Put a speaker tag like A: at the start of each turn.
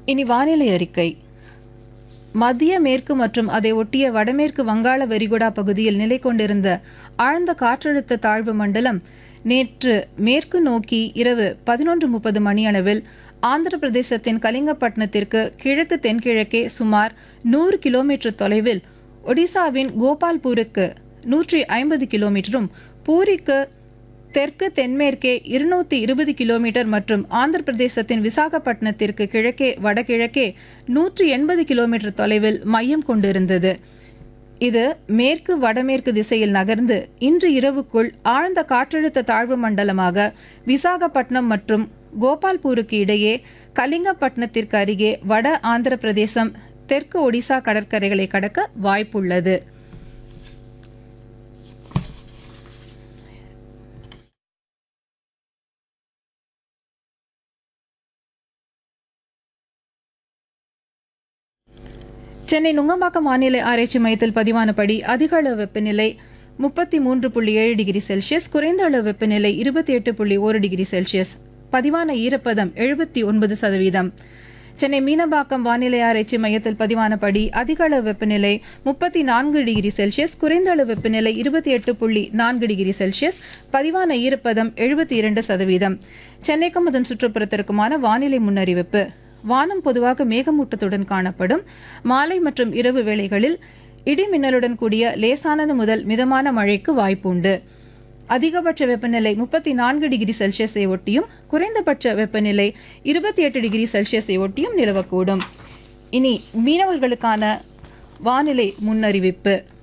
A: இனி வானிலை அறிக்கை மத்திய மேற்கு மற்றும் அதை ஒட்டிய வடமேற்கு வங்காள விரிகுடா பகுதியில் நிலை கொண்டிருந்த ஆழ்ந்த காற்றழுத்த தாழ்வு மண்டலம் நேற்று மேற்கு நோக்கி இரவு பதினொன்று முப்பது மணியளவில் ஆந்திர பிரதேசத்தின் கலிங்கப்பட்டினத்திற்கு கிழக்கு தென்கிழக்கே சுமார் நூறு கிலோமீட்டர் தொலைவில் ஒடிசாவின் கோபால்பூருக்கு நூற்றி ஐம்பது கிலோமீட்டரும் பூரிக்கு தெற்கு தென்மேற்கே இருநூத்தி இருபது கிலோமீட்டர் மற்றும் ஆந்திர பிரதேசத்தின் விசாகப்பட்டினத்திற்கு கிழக்கே வடகிழக்கே நூற்றி எண்பது கிலோமீட்டர் தொலைவில் மையம் கொண்டிருந்தது இது மேற்கு வடமேற்கு திசையில் நகர்ந்து இன்று இரவுக்குள் ஆழ்ந்த காற்றழுத்த தாழ்வு மண்டலமாக விசாகப்பட்டினம் மற்றும் கோபால்பூருக்கு இடையே கலிங்கப்பட்டினத்திற்கு அருகே வட ஆந்திர பிரதேசம் தெற்கு ஒடிசா கடற்கரைகளை கடக்க வாய்ப்புள்ளது சென்னை நுங்கம்பாக்கம் வானிலை ஆராய்ச்சி மையத்தில் பதிவானபடி அதிக அளவு வெப்பநிலை முப்பத்தி மூன்று புள்ளி ஏழு டிகிரி செல்சியஸ் குறைந்த அளவு வெப்பநிலை இருபத்தி எட்டு புள்ளி ஒரு டிகிரி செல்சியஸ் பதிவான ஈரப்பதம் எழுபத்தி ஒன்பது சதவீதம் சென்னை மீனம்பாக்கம் வானிலை ஆராய்ச்சி மையத்தில் பதிவானபடி அதிக அளவு வெப்பநிலை முப்பத்தி நான்கு டிகிரி செல்சியஸ் குறைந்த அளவு வெப்பநிலை இருபத்தி எட்டு புள்ளி நான்கு டிகிரி செல்சியஸ் பதிவான ஈரப்பதம் எழுபத்தி இரண்டு சதவீதம் சென்னைக்கும் அதன் சுற்றுப்புறத்திற்குமான வானிலை முன்னறிவிப்பு வானம் பொதுவாக மேகமூட்டத்துடன் காணப்படும் மாலை மற்றும் இரவு வேளைகளில் இடி மின்னலுடன் கூடிய லேசானது முதல் மிதமான மழைக்கு வாய்ப்புண்டு அதிகபட்ச வெப்பநிலை முப்பத்தி நான்கு டிகிரி செல்சியஸை ஒட்டியும் குறைந்தபட்ச வெப்பநிலை இருபத்தி எட்டு டிகிரி செல்சியஸை ஒட்டியும் நிலவக்கூடும் இனி மீனவர்களுக்கான வானிலை முன்னறிவிப்பு